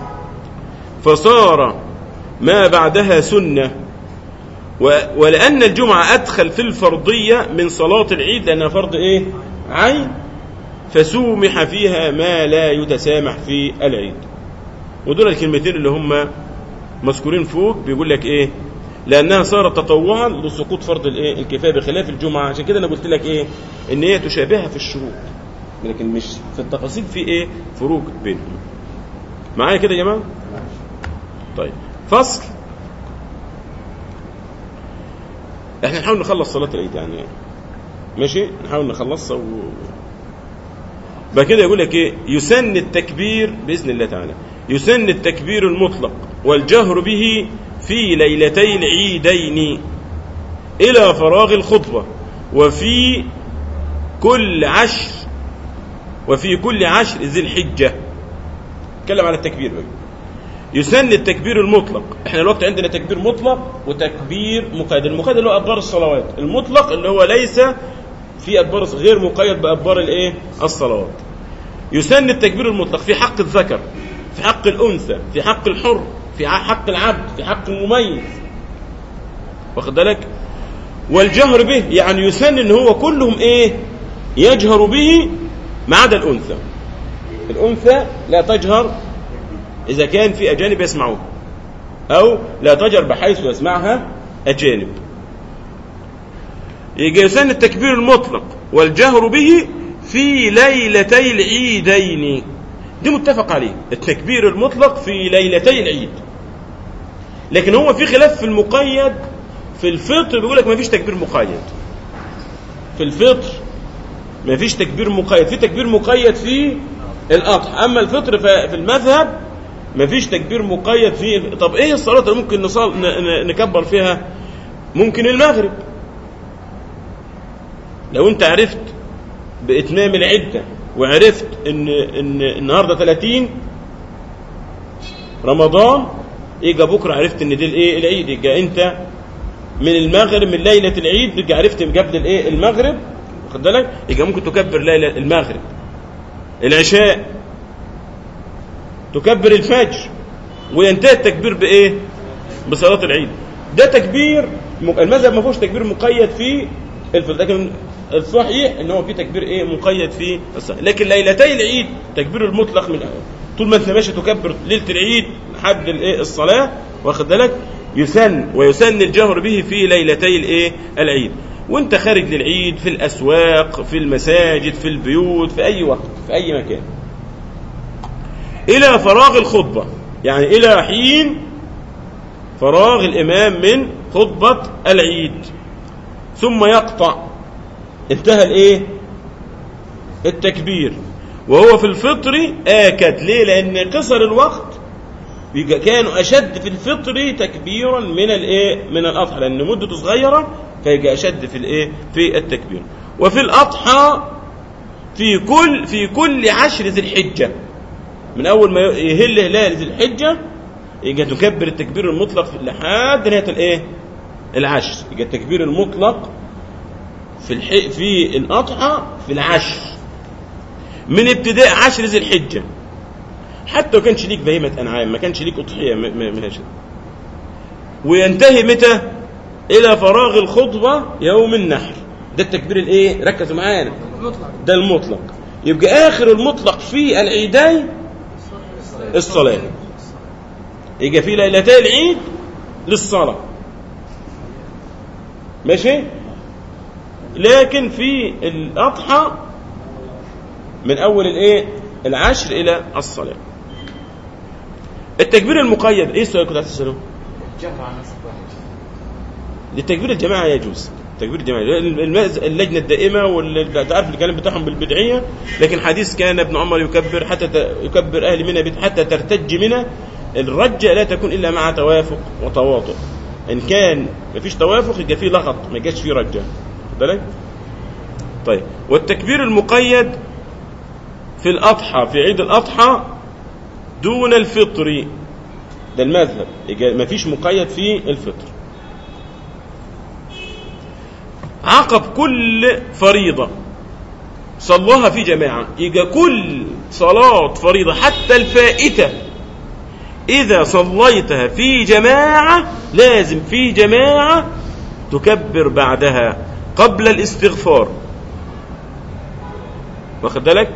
فصار ما بعدها سنة ولأن الجمعة أدخل في الفرضية من صلاة العيد لأنها فرض إيه عين فسومح فيها ما لا يتسامح في العيد ودول الكلمتين اللي هم مذكورين فوق بيقول لك ايه لانها صارت تطوعا لسقوط فرض الايه الكفايه بخلاف الجمعه عشان كده انا قلت لك ايه ان هي تشابهها في الشروط لكن مش في التفاصيل في ايه فروق بينهم معايا كده يا جماعه طيب فصل احنا نحاول نخلص صلاه العيد يعني ماشي نحاول نخلصها و... بعد كده يقول لك ايه يسن التكبير باذن الله تعالى يسن التكبير المطلق والجهر به في ليلتي العيدين الى فراغ الخطبه وفي كل عشر وفي كل عشر ذي الحجه اتكلم على التكبير بقى يسن التكبير المطلق احنا الوقت عندنا تكبير مطلق وتكبير مقيد المقيد اللي هو ادبار الصلوات المطلق اللي هو ليس في ادبار غير مقيد بادبار الايه الصلوات يسن التكبير المطلق في حق الذكر في حق الانثى في حق الحر في حق العبد في حق المميز واخد بالك والجهر به يعني يسن ان هو كلهم ايه يجهر به ما عدا الانثى الانثى لا تجهر اذا كان في اجانب يسمعوها او لا تجهر بحيث يسمعها اجانب يجي يسن التكبير المطلق والجهر به في ليلتي العيدين دي متفق عليه التكبير المطلق في ليلتي العيد لكن هو في خلاف في المقيد في الفطر بيقول لك ما فيش تكبير مقيد في الفطر ما فيش تكبير مقيد في تكبير مقيد في الاضحى اما الفطر في المذهب ما فيش تكبير مقيد في طب ايه الصلاه اللي ممكن نصل نكبر فيها ممكن المغرب لو انت عرفت باتمام العده وعرفت ان ان النهارده 30 رمضان يجي بكره عرفت ان دي الايه العيد يجي انت من المغرب من ليله العيد يجي عرفت قبل الايه المغرب واخد بالك يجي ممكن تكبر ليله المغرب العشاء تكبر الفجر وينتهي التكبير بايه بصلاه العيد ده تكبير المذهب ما فيهوش تكبير مقيد في الفطر لكن الصحيح ان هو في تكبير ايه مقيد في الصحيح لكن ليلتي العيد تكبير المطلق من طول ما انت ماشي تكبر ليله العيد لحد الايه الصلاه واخد بالك يسن ويسن الجهر به في ليلتي الايه العيد وانت خارج للعيد في الاسواق في المساجد في البيوت في اي وقت في اي مكان الى فراغ الخطبه يعني الى حين فراغ الامام من خطبه العيد ثم يقطع انتهى الايه التكبير وهو في الفطر آكد ليه لأن قصر الوقت كانوا أشد في الفطر تكبيرا من الايه من الأضحى لأن مدته صغيرة فيجي أشد في الايه في التكبير وفي الأضحى في كل في كل عشر ذي الحجة من أول ما يهل هلال ذي الحجة يجي تكبر التكبير المطلق لحد نهاية الايه العشر يجي التكبير المطلق في الح... في الأضحى في العشر من ابتداء عشر ذي الحجة حتى لو كانش ليك بهيمة أنعام ما كانش ليك أضحية ما ما ماشي وينتهي متى إلى فراغ الخطبة يوم النحر ده التكبير الايه ركزوا معانا مطلق ده المطلق يبقى آخر المطلق في العيدين الصلاة يبقى في ليلتي العيد للصلاة ماشي لكن في الأضحى من أول الإيه العشر إلى الصلاة التكبير المقيد إيه السؤال كنت عايز تسأله؟ جهر على نفسك واحد للتكبير الجماعة يجوز تكبير الجماعة المز- اللجنة الدائمة واللي تعرف الكلام بتاعهم بالبدعية لكن حديث كان ابن عمر يكبر حتى ت- يكبر أهل منى بت- حتى ترتج منى الرجة لا تكون إلا مع توافق وتواطؤ إن كان مفيش توافق يبقى فيه لغط ما يبقاش فيه رجة خد بالك؟ طيب والتكبير المقيد في الأضحى في عيد الأضحى دون الفطر ده المذهب يبقى مفيش مقيد في الفطر عقب كل فريضة صلوها في جماعة يبقى كل صلاة فريضة حتى الفائتة إذا صليتها في جماعة لازم في جماعة تكبر بعدها قبل الاستغفار واخد بالك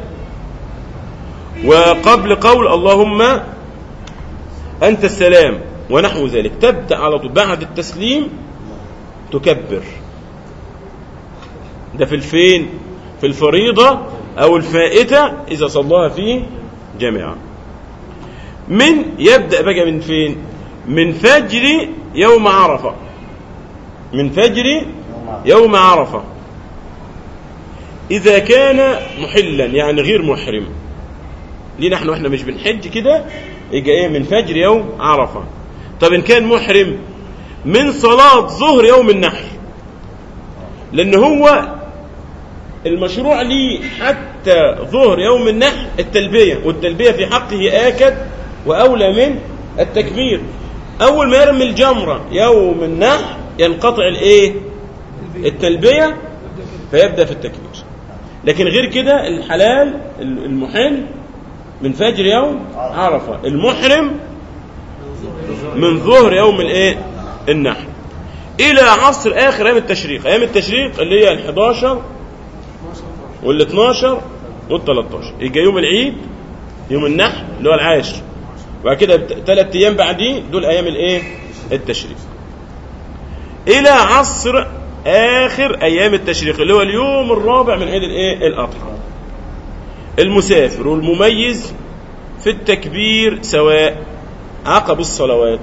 وقبل قول اللهم أنت السلام ونحو ذلك تبدأ على طول بعد التسليم تكبر ده في الفين في الفريضة أو الفائتة إذا صلاها في جامعة من يبدأ بقى من فين من فجر يوم عرفة من فجر يوم عرفة إذا كان محلا يعني غير محرم ليه نحن واحنا مش بنحج كده يجي ايه من فجر يوم عرفة طب إن كان محرم من صلاة ظهر يوم النحر لأن هو المشروع ليه حتى ظهر يوم النحر التلبية والتلبية في حقه آكد وأولى من التكبير أول ما يرمي الجمرة يوم النحر ينقطع الإيه التلبية فيبدأ في التكبير لكن غير كده الحلال المحل من فجر يوم عرفة المحرم من ظهر يوم الايه النحر الى عصر اخر ايام التشريق ايام التشريق اللي هي ال11 وال12 وال13 يجي يوم العيد يوم النحر اللي هو العاشر وبعد كده ثلاث ايام بعديه دول ايام الايه التشريق الى عصر اخر ايام التشريق اللي هو اليوم الرابع من عيد الايه الاضحى المسافر والمميز في التكبير سواء عقب الصلوات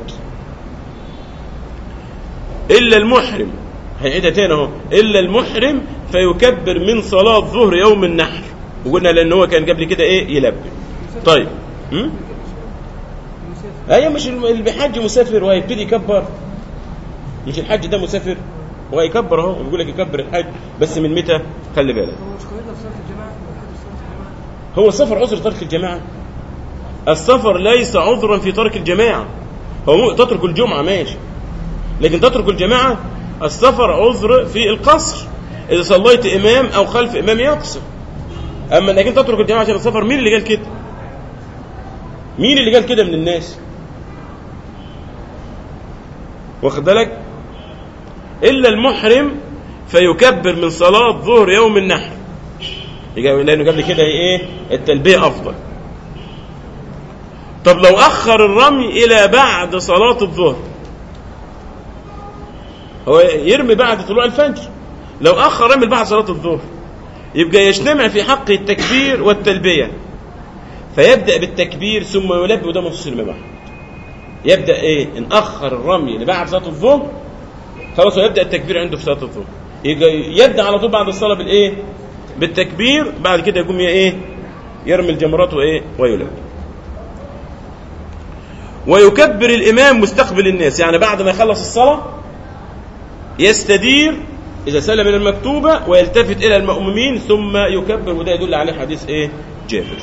الا المحرم هنعيدها تاني اهو الا المحرم فيكبر من صلاه ظهر يوم النحر وقلنا لان هو كان قبل كده ايه يلبي طيب م? ايوه مش اللي بيحج مسافر وهيبتدي يكبر مش الحج ده مسافر وهيكبر اهو بيقول لك يكبر الحج بس من متى خلي بالك هو مش قيدنا في صلاه الجماعه ولا حد في صلاه الجماعه هو السفر عذر ترك الجماعة السفر ليس عذرا في ترك الجماعة هو مو- تترك الجمعة ماشي لكن تترك الجماعة السفر عذر في القصر إذا صليت إمام أو خلف إمام يقصر أما إنك أنت تترك الجماعة عشان السفر مين اللي قال كده؟ مين اللي قال كده من الناس؟ واخد بالك؟ إلا المحرم فيكبر من صلاة ظهر يوم النحر يبقى لانه قبل كده ايه التلبيه افضل طب لو اخر الرمي الى بعد صلاه الظهر هو يرمي بعد طلوع الفجر لو اخر رمي بعد صلاه الظهر يبقى يجتمع في حقه التكبير والتلبيه فيبدا بالتكبير ثم يلبي وده مخصوص الامام احمد يبدا ايه ان اخر الرمي لبعد صلاه الظهر خلاص هو يبدا التكبير عنده في صلاه الظهر يبقى يبدا على طول بعد الصلاه بالايه بالتكبير بعد كده يقوم ايه يرمي الجمرات وايه ويلبي ويكبر الامام مستقبل الناس يعني بعد ما يخلص الصلاه يستدير اذا سلم من المكتوبه ويلتفت الى المأمومين ثم يكبر وده يدل عليه حديث ايه جابر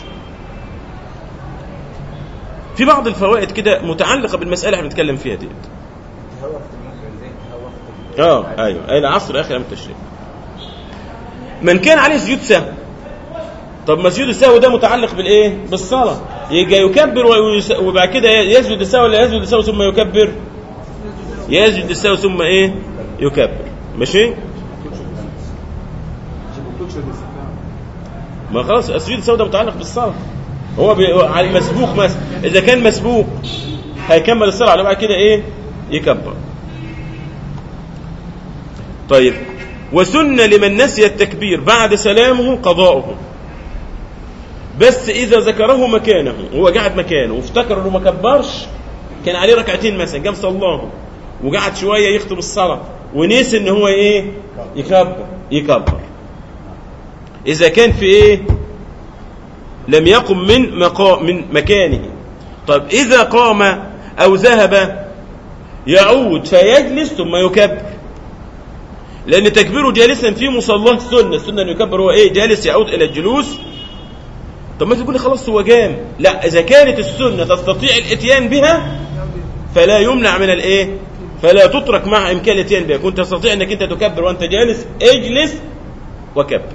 في بعض الفوائد كده متعلقه بالمساله اللي احنا بنتكلم فيها ديت هو في المنكر زي هو في اه ايوه الى عصر اخر ايام التشريق من كان عليه سجود سهو طب ما سجود السهو ده متعلق بالايه بالصلاه يجي يكبر ويس- وبعد كده يسجد السهو ولا يسجد السهو ثم يكبر يسجد السهو ثم ايه يكبر ماشي ما خلاص السجود السهو ده متعلق بالصلاه هو بي... على المسبوق مثلا اذا كان مسبوق هيكمل الصلاه على بعد كده ايه يكبر طيب وسن لمن نسي التكبير بعد سلامه قضاؤه بس إذا ذكره مكانه هو قاعد مكانه وافتكر إنه ما كبرش كان عليه ركعتين مثلا قام صلاهم وقعد شوية يخطب الصلاة ونسي إن هو إيه يكبر يكبر إذا كان في إيه لم يقم من مقام من مكانه طب إذا قام أو ذهب يعود فيجلس ثم يكبر لأن تكبيره جالسا في مصلاه سنة السنة أن يكبر هو إيه جالس يعود إلى الجلوس طب ما تقول لي خلاص هو جام لا إذا كانت السنة تستطيع الإتيان بها فلا يمنع من الإيه فلا تترك مع إمكان الإتيان بها كنت تستطيع أنك أنت تكبر وأنت جالس اجلس وكبر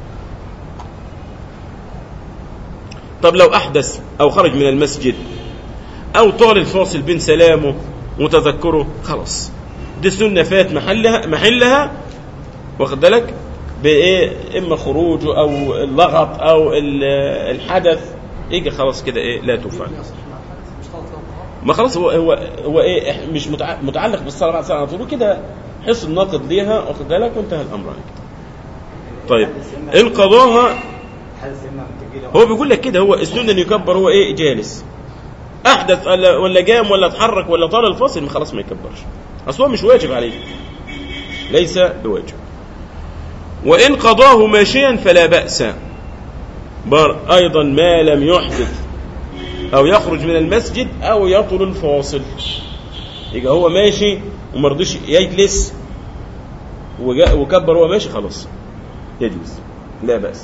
طب لو أحدث أو خرج من المسجد أو طال الفاصل بين سلامه وتذكره خلاص دي السنة فات محلها محلها واخد بالك بإيه إما خروجه أو اللغط أو ال- الحدث يجي خلاص كده إيه لا تفعل يصح مع الحدث مش طالب طالب ما خلاص هو هو هو ايه إح- مش متع- متعلق بالصلاه بعد الصلاه على طول كده حس الناقض ليها واخد بالك وانتهى الامر على كده. طيب انقضاها حدث إما من تجيله هو بيقول لك كده هو السنه ان يكبر هو ايه جالس احدث ولا ولا جام ولا اتحرك ولا طال الفاصل خلاص ما يكبرش اصل هو مش واجب عليه ليس بواجب وإن قضاه ماشيا فلا بأس بر أيضا ما لم يحدث أو يخرج من المسجد أو يطل الفاصل يبقى هو ماشي ومرضيش يجلس وجا- وكبر هو ماشي خلاص يجلس لا بأس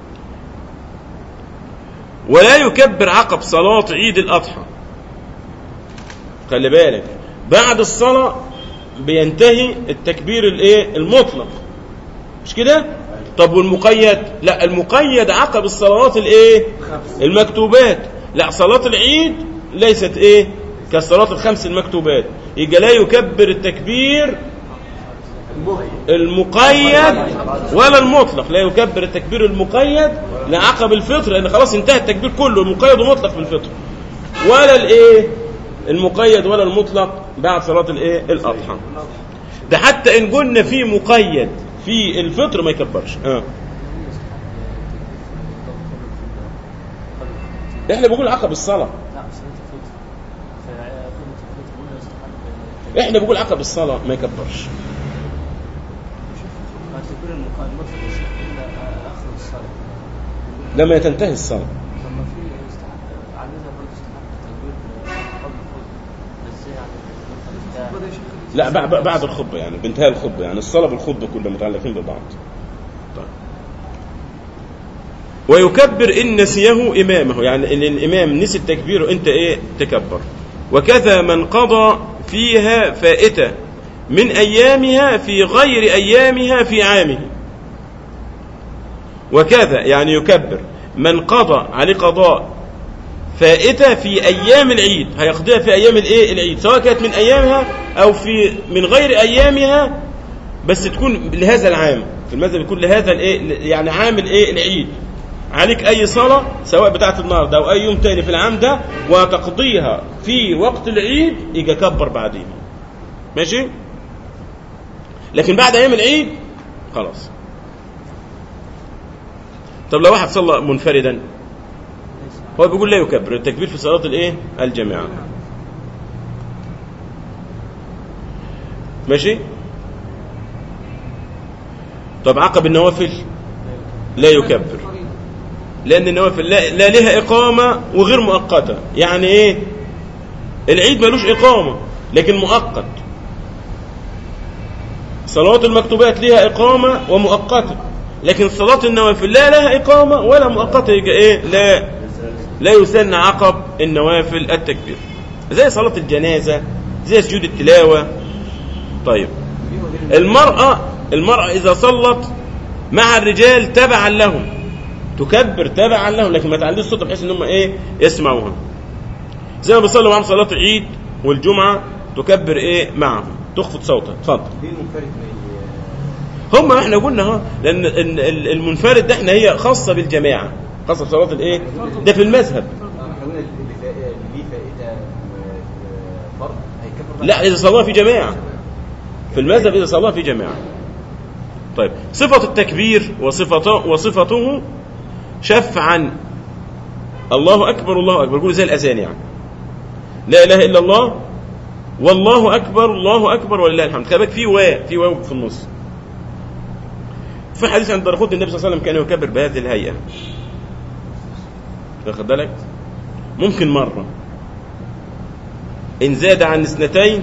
ولا يكبر عقب صلاة عيد الأضحى خلي بالك بعد الصلاة بينتهي التكبير الايه المطلق مش كده طب والمقيد لا المقيد عقب الصلوات الايه المكتوبات لا صلاة العيد ليست ايه كالصلاة الخمس المكتوبات يبقى لا يكبر التكبير المقيد ولا المطلق لا يكبر التكبير المقيد لعقب الفطر لان خلاص انتهى التكبير كله المقيد ومطلق في الفطر ولا الايه المقيد ولا المطلق بعد صلاة الايه الاضحى ده حتى ان قلنا في مقيد في الفطر ما يكبرش اه احنا بنقول عقب الصلاة لا صلاة الفطر فقيمة الفطر هنا يستحب احنا بنقول عقب الصلاة ما يكبرش ما تكون المقدمات في الشيخ إلا آخر الصلاة لما تنتهي الصلاة لما في يستحب عادة برضه يستحب التكبير قبل الفطر بس يعني الخطبة دي ده شيخ لا بعد بعد الخطبة يعني بانتهاء الخطبة يعني الصلاة بالخطبة كلها متعلقين ببعض طيب. ويكبر إن نسيه إمامه يعني إن الإمام نسي التكبير وأنت إيه تكبر وكذا من قضى فيها فائتة من أيامها في غير أيامها في عامه وكذا يعني يكبر من قضى عليه قضاء فائتة في أيام العيد هيقضيها في أيام الإيه العيد سواء كانت من أيامها أو في من غير أيامها بس تكون لهذا العام في المذهب يكون لهذا الإيه يعني عام الإيه العيد عليك أي صلاة سواء بتاعت النهاردة أو أي يوم تاني في العام ده وتقضيها في وقت العيد يجي كبر بعدين ماشي لكن بعد أيام العيد خلاص طب لو واحد صلى منفردا هو بيقول لا يكبر التكبير في صلاة الايه الجماعة ماشي طب عقب النوافل لا يكبر لأن النوافل لا, لا لها إقامة وغير مؤقتة يعني إيه العيد ملوش إقامة لكن مؤقت صلاة المكتوبات لها إقامة ومؤقتة لكن صلاة النوافل لا لها إقامة ولا مؤقتة يبقى إيه لا لا يسن عقب النوافل التكبير زي صلاة الجنازة زي سجود التلاوة طيب المرأة المرأة إذا صلت مع الرجال تبعا لهم تكبر تبعا لهم لكن ما تعليش صوتها بحيث ان هم ايه يسمعوها زي ما بيصلوا معاهم صلاة العيد والجمعة تكبر ايه معهم تخفض صوتها اتفضل دي المنفرد ما ي- هم احنا قلنا ها لان ال- ال- المنفرد ده احنا هي خاصة بالجماعة خاصة بصلاة الايه ده في المذهب احنا قلنا اللي فا- اللي ليه فائده و- فرض هيكبر بعد لا إذا صلاها في جماعة في المذهب إذا صلاها في جماعة طيب صفة التكبير وصفته وصفته شفعا الله أكبر الله أكبر يقول زي الأذان يعني لا إله إلا الله والله أكبر الله أكبر ولله الحمد خلي بالك في واو في واو في النص في حديث عند دارقطني النبي صلى الله عليه وسلم كان يكبر بهذه الهيئة واخد بالك ممكن مرة إن زاد عن اثنتين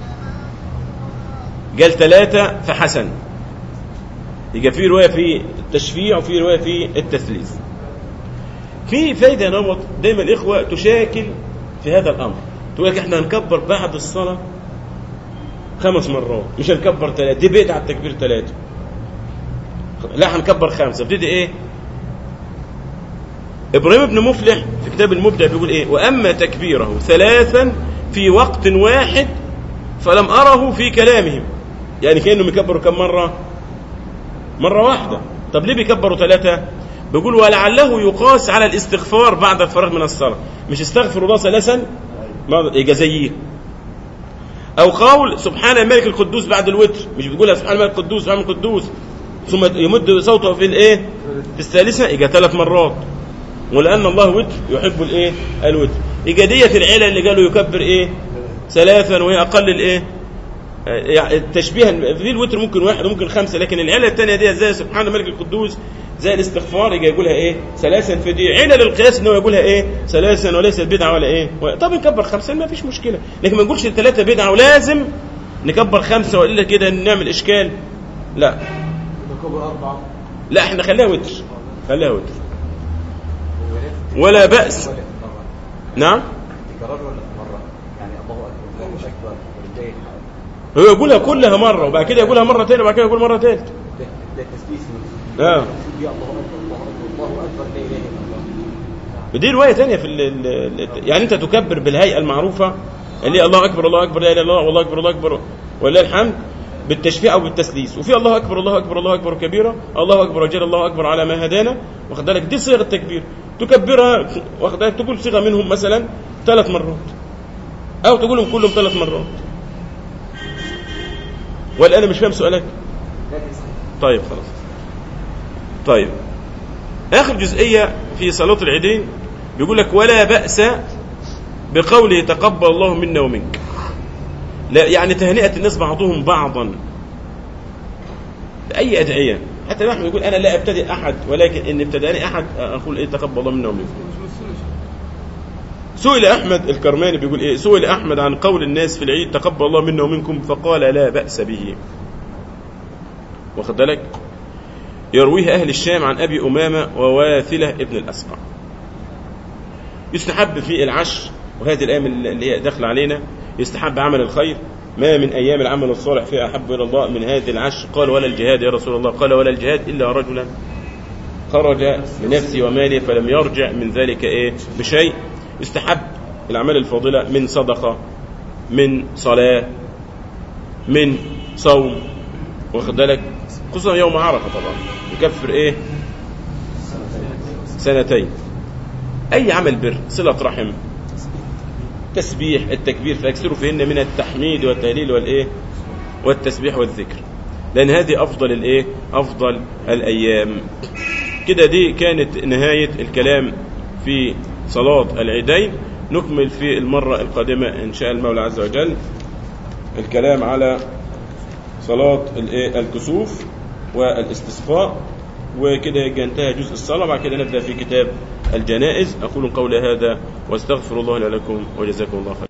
قال ثلاثة فحسن يبقى في رواية في التشفيع وفي رواية في التثليث في فايدة نمط دايما الإخوة تشاكل في هذا الأمر تقول لك احنا هنكبر بعد الصلاة خمس مرات مش هنكبر ثلاثة دي بدعة التكبير ثلاثة لا هنكبر خمسة ابتدي ايه ابراهيم بن مفلح في كتاب المبدع بيقول ايه واما تكبيره ثلاثا في وقت واحد فلم اره في كلامهم يعني كانهم يكبروا كم مره مره واحده طب ليه بيكبروا ثلاثه بيقول ولعله يقاس على الاستغفار بعد الفراغ من الصلاه مش استغفر الله ثلاثا ما يبقى زيه او قول سبحان الملك القدوس بعد الوتر مش بيقولها سبحان الملك القدوس سبحان الملك القدوس ثم يمد صوته في الايه في الثالثه يبقى ثلاث مرات ولان الله وتر يحب الايه الوتر يبقى ديت العيله اللي قالوا يكبر ايه ثلاثا وهي اقل الايه آه، يعني تشبيها في الوتر ممكن واحد وممكن خمسه لكن العله الثانيه دي زي سبحان الملك القدوس زي الاستغفار يجي يقولها ايه ثلاثا في دي علل القياس ان هو يقولها ايه ثلاثا وليست بدعه ولا ايه و- طب نكبر خمسه ما فيش مشكله لكن ما نقولش الثلاثه بدعه ولازم نكبر خمسه والا كده نعمل اشكال لا الكبر أربعة لا احنا خليها وتر خليها وتر ولا بأس. ولا في مرة نعم تكرر ولا في مرة يعني الله أكبر الله أكبر ولله الحمد هو يقولها كلها مره وبعد كده يقولها مره ثانيه وبعد كده يقول مره ثالثه ده ده تسليس آه. يا الله أكبر الله أكبر الله أكبر لا إله إلا الله ودي روايه ثانيه في ال ال يعني انت تكبر بالهيئه المعروفه اللي هي الله اكبر الله اكبر لا اله الا الله والله اكبر الله اكبر ولله الحمد بالتشفيع او بالتسليس وفي الله اكبر الله اكبر الله اكبر كبيرا الله اكبر وجل الله اكبر على ما هدانا واخد بالك دي صيغه التكبير تكبرها واخد بالك تقول صيغه منهم مثلا ثلاث مرات او تقولهم كلهم ثلاث مرات ولا انا مش فاهم سؤالك لا تسليس طيب خلاص طيب آخر جزئية في صلاة العيدين بيقول لك ولا بأس بقوله تقبل الله منا ومنك لا يعني تهنئة الناس بعضهم بعضا بأي أدعية حتى نحن يقول أنا لا أبتدئ أحد ولكن إن ابتدأني أحد أقول إيه تقبل الله منا ومنكم سئل أحمد الكرماني بيقول إيه سئل أحمد عن قول الناس في العيد تقبل الله منا ومنكم فقال لا بأس به واخد بالك يرويه أهل الشام عن أبي أمامة وواثلة ابن الأسقع يستحب في العشر وهذه الأيام اللي هي داخله علينا يستحب عمل الخير ما من أيام العمل الصالح فيها أحب إلى الله من هذه العشر قال ولا الجهاد يا رسول الله قال ولا الجهاد إلا رجلا خرج بنفسه وماله فلم يرجع من ذلك إيه بشيء يستحب الأعمال الفاضلة من صدقة من صلاة من صوم واخد بالك خصوصا يوم عرفه طبعا يكفر ايه سنتين اي عمل بر صله رحم تسبيح التكبير فاكثروا فيهن من التحميد والتهليل والايه والتسبيح والذكر لان هذه افضل الايه افضل الايام كده دي كانت نهايه الكلام في صلاه العيدين نكمل في المره القادمه ان شاء المولى عز وجل الكلام على صلاة الإيه؟ الكسوف والاستسقاء وكده يبقى انتهى جزء الصلاة بعد كده نبدأ في كتاب الجنائز أقول قولي هذا واستغفر الله لي ولكم وجزاكم الله خير